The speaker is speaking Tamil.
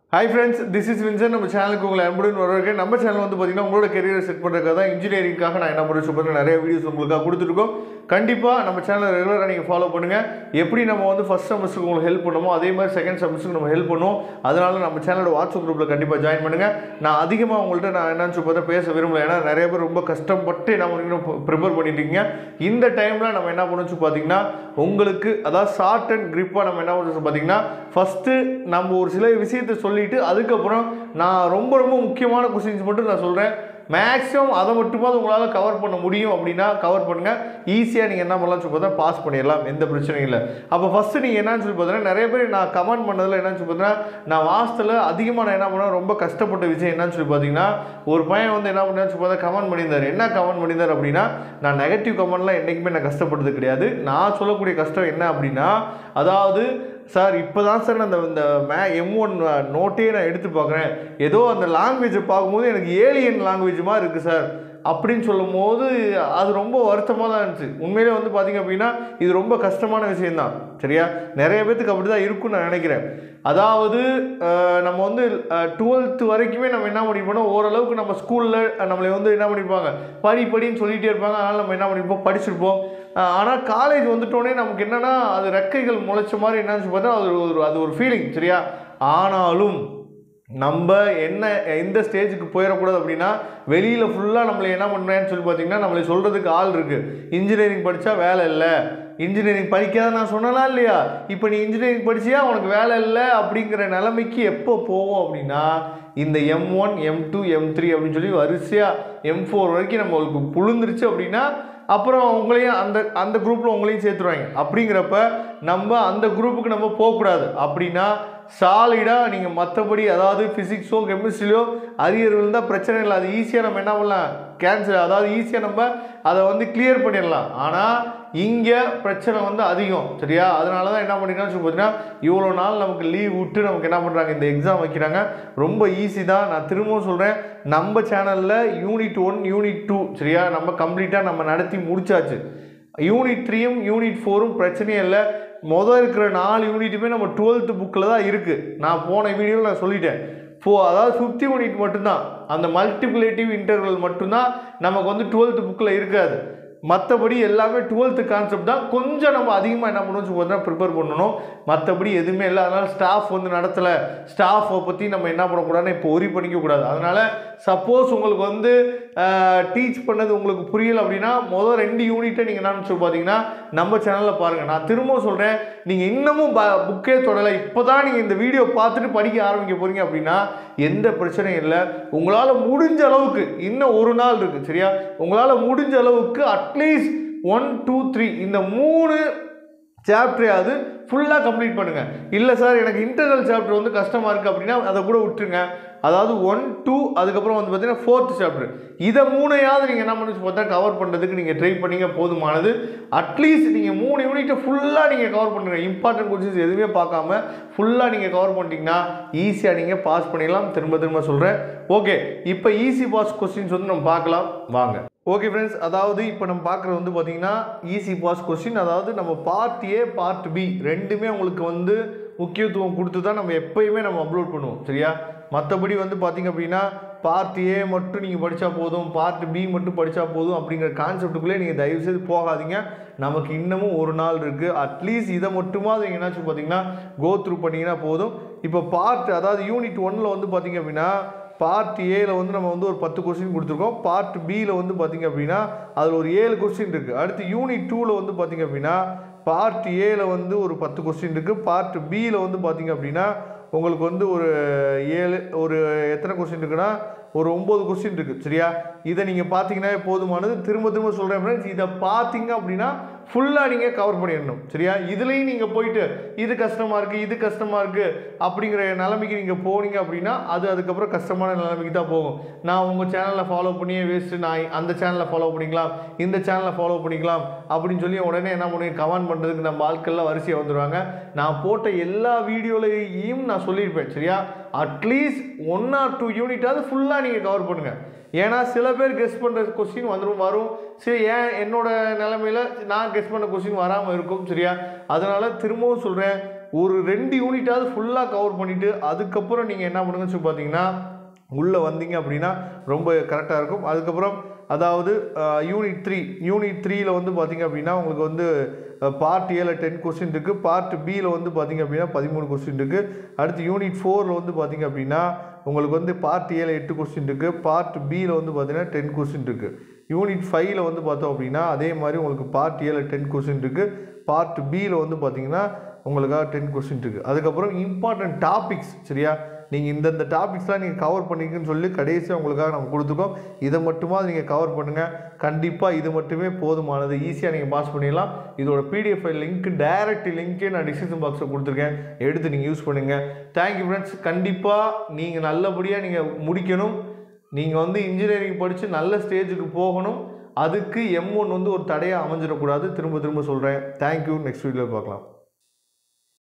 hi friends this is Vinson நம்ம சேனலுக்கு உங்களை அன்புடன் வரவேற்க நம்ம சேனல் வந்து பார்த்தீங்கன்னா உங்களோட கெரியரை செட் பண்ணுறதுக்காக தான் இன்ஜினியரிங்காக நான் என்ன பண்ண சொல்கிறேன் நிறைய வீடியோஸ் உங்களுக்காக கொடுத்துருக்கோம் கண்டிப்பாக நம்ம சேனலை ரெகுலராக நீங்கள் ஃபாலோ பண்ணுங்கள் எப்படி நம்ம வந்து ஃபஸ்ட் செமஸ்டருக்கு உங்களுக்கு ஹெல்ப் பண்ணுமோ அதே மாதிரி செகண்ட் செமஸ்டருக்கு நம்ம ஹெல்ப் பண்ணுவோம் அதனால நம்ம சேனலோட வாட்ஸ்அப் குரூப்பில் கண்டிப்பாக ஜாயின் பண்ணுங்கள் நான் அதிகமாக உங்கள்கிட்ட நான் என்னன்னு சொல்லி பார்த்தா பேச விரும்பல ஏன்னா நிறைய பேர் ரொம்ப கஷ்டப்பட்டு என்ன பண்ணிக்கணும் ப்ரிப்பேர் பண்ணிட்டு இருக்கீங்க இந்த டைமில் நம்ம என்ன பண்ணணும் சொல்லி பார்த்தீங்கன்னா உங்களுக்கு அதாவது ஷார்ட் அண்ட் grip-ஆ நம்ம என்ன பண்ணணும் சொல்லி பார்த்தீங்கன்னா ஃபஸ்ட்டு நம்ம ஒரு சில விஷயத்தை சொல்லிட்டு அதுக்கப்புறம் நான் ரொம்ப ரொம்ப முக்கியமான கொஸ்டின்ஸ் மட்டும் நான் சொல்கிறேன் மேக்ஸிமம் அதை மட்டுமாவது உங்களால் கவர் பண்ண முடியும் அப்படின்னா கவர் பண்ணுங்கள் ஈஸியாக நீங்கள் என்ன பண்ணலாம் சொல்லி பார்த்தா பாஸ் பண்ணிடலாம் எந்த பிரச்சனையும் இல்லை அப்போ ஃபஸ்ட்டு நீங்கள் என்னன்னு சொல்லி பார்த்தீங்கன்னா நிறைய பேர் நான் கமெண்ட் பண்ணதில் என்னன்னு சொல்லி பார்த்தீங்கன்னா நான் வாசத்தில் அதிகமாக நான் என்ன பண்ணேன் ரொம்ப கஷ்டப்பட்ட விஷயம் என்னன்னு சொல்லி பார்த்தீங்கன்னா ஒரு பையன் வந்து என்ன பண்ணான்னு சொல்லி பார்த்தா கமெண்ட் பண்ணியிருந்தார் என்ன கமெண்ட் பண்ணியிருந்தார் அப்படின்னா நான் நெகட்டிவ் கமெண்ட்லாம் என்றைக்குமே நான் கஷ்டப்பட்டது கிடையாது நான் சொல்லக்கூடிய கஷ்டம் என்ன அப்படின்னா அதாவது சார் இப்போ தான் சார் நான் இந்த இந்த மே எம் ஒன் நோட்டே நான் எடுத்து பார்க்குறேன் ஏதோ அந்த லாங்குவேஜை பார்க்கும்போது எனக்கு ஏலியன் லாங்குவேஜ் மாதிரி இருக்குது சார் அப்படின்னு சொல்லும் போது அது ரொம்ப வருத்தமாக தான் இருந்துச்சு உண்மையிலே வந்து பார்த்திங்க அப்படின்னா இது ரொம்ப கஷ்டமான விஷயம்தான் சரியா நிறைய பேத்துக்கு அப்படி தான் இருக்கும்னு நான் நினைக்கிறேன் அதாவது அஹ், நம்ம வந்து டுவெல்த்து வரைக்குமே நம்ம என்ன பண்ணிப்போம் ஓரளவுக்கு நம்ம ஸ்கூலில் நம்மளை வந்து என்ன பண்ணியிருப்பாங்க படி படின்னு சொல்லிகிட்டே இருப்பாங்க அதனால் நம்ம என்ன பண்ணியிருப்போம் படிச்சிருப்போம் அஹ், ஆனால் காலேஜ் வந்துட்டோடனே நமக்கு என்னென்னா அது ரெக்கைகள் முளைச்ச மாதிரி என்னன்னு பார்த்தா அது ஒரு அது ஒரு ஃபீலிங் சரியா ஆனாலும் நம்ம என்ன எந்த ஸ்டேஜுக்கு போயிடக்கூடாது அப்படின்னா வெளியில் ஃபுல்லாக நம்மளை என்ன பண்ணுறேன்னு சொல்லி பார்த்தீங்கன்னா நம்மளை சொல்கிறதுக்கு ஆள் இருக்குது இன்ஜினியரிங் படித்தா வேலை இல்லை இன்ஜினியரிங் படிக்காத நான் சொன்னனா இல்லையா இப்போ நீ இன்ஜினியரிங் படிச்சியா உனக்கு வேலை இல்லை அப்படிங்கிற நிலைமைக்கு எப்போ போவோம் அப்படின்னா இந்த M one M two M three அப்படின்னு சொல்லி வரிசையாக எம் ஃபோர் வரைக்கும் நம்மளுக்கு புழுந்துருச்சு அப்படின்னா அப்புறம் உங்களையும் அந்த அந்த குரூப்பில் உங்களையும் சேர்த்துருவாங்க அப்படிங்கிறப்ப நம்ம அந்த குரூப்புக்கு நம்ம போகக்கூடாது அப்படின்னா சாலிடாக நீங்கள் மற்றபடி அதாவது ஃபிசிக்ஸோ கெமிஸ்ட்ரிலையோ அரியர் இருந்தால் பிரச்சனை இல்லை அது ஈஸியாக நம்ம என்ன பண்ணலாம் கேன்சல் அதாவது ஈஸியாக நம்ம அதை வந்து கிளியர் பண்ணிடலாம் ஆனால் இங்கே பிரச்சனை வந்து அதிகம் சரியா அதனால தான் என்ன பண்ணிருக்கான்னு சொல்லி பார்த்தீங்கன்னா இவ்வளோ நாள் நமக்கு லீவ் விட்டு நமக்கு என்ன பண்ணுறாங்க இந்த எக்ஸாம் வைக்கிறாங்க ரொம்ப ஈஸி தான் நான் திரும்பவும் சொல்கிறேன் நம்ம சேனலில் யூனிட் ஒன் யூனிட் டூ சரியா நம்ம கம்ப்ளீட்டாக நம்ம நடத்தி முடிச்சாச்சு யூனிட் த்ரீயும் யூனிட் ஃபோரும் பிரச்சனையே இல்லை மொதல் இருக்கிற நாலு யூனிட்டுமே நம்ம டுவெல்த்து புக்கில் தான் இருக்குது நான் போன வீடியோவில் நான் சொல்லிட்டேன் ஃபோ அதாவது ஃபிஃப்டி யூனிட் மட்டும்தான் அந்த மல்டிப்ளேட்டிவ் இன்டர்வல் மட்டும்தான் நமக்கு வந்து டுவெல்த்து புக்கில் இருக்காது மற்றபடி எல்லாமே டுவெல்த்து கான்செப்ட் தான் கொஞ்சம் நம்ம அதிகமாக என்ன பண்ணணும் சொல்லி ப்ரிப்பேர் பண்ணணும் மற்றபடி எதுவுமே இல்லை அதனால் ஸ்டாஃப் வந்து நடத்தலை ஸ்டாஃபை பற்றி நம்ம என்ன பண்ணக்கூடாதுன்னு இப்போ ஒரி பண்ணிக்கக்கூடாது அதனால் சப்போஸ் உங்களுக்கு வந்து டீச் பண்ணது உங்களுக்கு புரியல அப்படின்னா மொதல் ரெண்டு யூனிட்டை நீங்கள் என்னன்னு சொல்லி பார்த்தீங்கன்னா நம்ம சேனலில் பாருங்கள் நான் திரும்பவும் சொல்கிறேன் நீங்கள் இன்னமும் ப புக்கே தொடலை இப்போ தான் நீங்கள் இந்த வீடியோ பார்த்துட்டு படிக்க ஆரம்பிக்க போகிறீங்க அப்படின்னா எந்த பிரச்சனையும் இல்லை உங்களால் முடிஞ்ச அளவுக்கு இன்னும் ஒரு நாள் இருக்குது சரியா உங்களால் முடிஞ்ச அளவுக்கு அட்லீஸ்ட் ஒன் டூ த்ரீ இந்த மூணு சாப்டரையாவது ஃபுல்லாக கம்ப்ளீட் பண்ணுங்கள் இல்லை சார் எனக்கு இன்டர்னல் சாப்டர் வந்து கஷ்டமாக இருக்குது அப்படின்னா அதை கூட விட்டுருங்க அதாவது ஒன் டூ அதுக்கப்புறம் வந்து பார்த்தீங்கன்னா ஃபோர்த் சாப்டர் இதை மூணையாவது நீங்கள் என்ன பண்ணி பார்த்தா கவர் பண்ணுறதுக்கு நீங்கள் ட்ரை பண்ணீங்க போதுமானது அட்லீஸ்ட் நீங்கள் மூணு யூனிட்டை ஃபுல்லாக நீங்கள் கவர் பண்ணுங்கள் இம்பார்ட்டன்ட் கொஸ்டின்ஸ் எதுவுமே பார்க்காம ஃபுல்லாக நீங்கள் கவர் பண்ணிட்டீங்கன்னா ஈஸியாக நீங்கள் பாஸ் பண்ணிடலாம் திரும்ப திரும்ப சொல்கிறேன் ஓகே இப்போ ஈஸி பாஸ் கொஸ்டின்ஸ் வந்து நம்ம பார்க்கலாம் வாங்க ஓகே ஃப்ரெண்ட்ஸ் அதாவது இப்போ நம்ம பார்க்குறது வந்து பார்த்தீங்கன்னா ஈஸி பாஸ் கொஸ்டின் அதாவது நம்ம பார்ட் ஏ பார்ட் பி ரெண்டுமே உங்களுக்கு வந்து முக்கியத்துவம் கொடுத்து தான் நம்ம எப்பயுமே நம்ம அப்லோட் பண்ணுவோம் சரியா மற்றபடி வந்து பார்த்தீங்க அப்படின்னா பார்ட் ஏ மட்டும் நீங்கள் படித்தா போதும் பார்ட் பி மட்டும் படித்தா போதும் அப்படிங்கிற கான்செப்ட்டுக்குள்ளே நீங்கள் தயவுசெய்து போகாதீங்க நமக்கு இன்னமும் ஒரு நாள் இருக்குது அட்லீஸ்ட் இதை மட்டுமாவது நீங்கள் என்னாச்சும் பார்த்தீங்கன்னா கோ த்ரூ பண்ணிங்கன்னா போதும் இப்போ பார்ட் அதாவது யூனிட் ஒன்னில் வந்து பார்த்தீங்க அப்படின்னா பார்ட் ஏல வந்து நம்ம வந்து ஒரு பத்து கொஸ்டின் கொடுத்துருக்கோம் பார்ட் பியில் வந்து பார்த்தீங்க அப்படின்னா அதில் ஒரு ஏழு கொஸ்டின் இருக்குது அடுத்து யூனிட் டூவில் வந்து பார்த்தீங்க அப்படின்னா பார்ட் ஏல வந்து ஒரு பத்து கொஸ்டின் இருக்குது பார்ட் பியில் வந்து பார்த்தீங்க அப்படின்னா உங்களுக்கு வந்து ஒரு ஏழு ஒரு எத்தனை கொஸ்டின் இருக்குன்னா ஒரு ஒம்பது கொஸ்டின் இருக்குது சரியா இதை நீங்கள் பார்த்தீங்கன்னா போதுமானது திரும்ப திரும்ப சொல்கிறேன் ஃப்ரெண்ட்ஸ் இதை பார்த்தீங்க அப்படின்னா ஃபுல்லாக நீங்கள் கவர் பண்ணிடணும் சரியா இதுலேயும் நீங்கள் போயிட்டு இது கஷ்டமாக இருக்குது இது கஷ்டமாக இருக்குது அப்படிங்கிற நிலைமைக்கு நீங்கள் போனீங்க அப்படின்னா அது அதுக்கப்புறம் கஷ்டமான நிலைமைக்கு தான் போகும் நான் உங்கள் சேனலில் ஃபாலோ பண்ணியே வேஸ்ட்டு நான் அந்த சேனலில் ஃபாலோ பண்ணிக்கலாம் இந்த சேனலை ஃபாலோ பண்ணிக்கலாம் அப்படின்னு சொல்லி உடனே என்ன பண்ணி கமெண்ட் பண்ணுறதுக்கு நம்ம ஆட்கள்லாம் வரிசையாக வந்துடுவாங்க நான் போட்ட எல்லா வீடியோலையும் நான் சொல்லியிருப்பேன் சரியா அட்லீஸ்ட் ஒன் ஆர் டூ யூனிட்டாவது ஃபுல்லாக நீங்கள் கவர் பண்ணுங்கள் ஏன்னா சில பேர் கெஸ் பண்ணுற கொஸ்டின் வந்துடும் வரும் சரி ஏன் என்னோட நிலமையில நான் கெஸ் பண்ண கொஸ்டின் வராமல் இருக்கும் சரியா அதனால் திரும்பவும் சொல்கிறேன் ஒரு ரெண்டு யூனிட்டாவது ஃபுல்லாக கவர் பண்ணிவிட்டு அதுக்கப்புறம் நீங்கள் என்ன பண்ணுங்கன்னு சொல்லி பார்த்தீங்கன்னா உள்ளே வந்தீங்க அப்படின்னா ரொம்ப கரெக்டாக இருக்கும் அதுக்கப்புறம் அதாவது யூனிட் த்ரீ யூனிட் த்ரீயில் வந்து பார்த்தீங்க அப்படின்னா உங்களுக்கு வந்து பார்ட் ஏல டென் கொஸ்டின் இருக்குது பார்ட் பியில் வந்து பார்த்தீங்க அப்படின்னா பதிமூணு கொஸ்டின் இருக்குது அடுத்து யூனிட் ஃபோரில் வந்து பார்த்தீங்க அப்படின்னா உங்களுக்கு வந்து பார்ட் ஏல எட்டு கொஸ்டின் இருக்குது பார்ட் பியில் வந்து பார்த்தீங்கன்னா டென் கொஸ்டின் இருக்குது யூனிட் ஃபைவ்ல வந்து பார்த்தோம் அப்படின்னா அதே மாதிரி உங்களுக்கு பார்ட் ஏல டென் கொஸ்டின் இருக்குது பார்ட் பியில் வந்து பார்த்தீங்கன்னா உங்களுக்காக டென் கொஸ்டின் இருக்குது அதுக்கப்புறம் இம்பார்ட்டன்ட் டாபிக்ஸ் சரியா நீங்கள் இந்தந்த டாபிக்ஸ்லாம் நீங்கள் கவர் பண்ணிக்கன்னு சொல்லி கடைசியாக உங்களுக்காக நம்ம கொடுத்துருக்கோம் இதை மட்டுமா நீங்கள் கவர் பண்ணுங்கள் கண்டிப்பாக இது மட்டுமே போதுமானது ஈஸியாக நீங்கள் பாஸ் பண்ணிடலாம் இதோட பிடிஎஃப் லிங்க் டைரக்ட் லிங்க்கே நான் டிஸ்கிரிப்ஷன் பாக்ஸில் கொடுத்துருக்கேன் எடுத்து நீங்கள் யூஸ் பண்ணுங்கள் தேங்க்யூ ஃப்ரெண்ட்ஸ் கண்டிப்பாக நீங்கள் நல்லபடியாக நீங்கள் முடிக்கணும் நீங்கள் வந்து இன்ஜினியரிங் படித்து நல்ல ஸ்டேஜுக்கு போகணும் அதுக்கு எம் ஒன் வந்து ஒரு தடையாக அமைஞ்சிடக்கூடாது திரும்ப திரும்ப சொல்கிறேன் தேங்க்யூ நெக்ஸ்ட் வீடியோவில் பார்க்கலாம்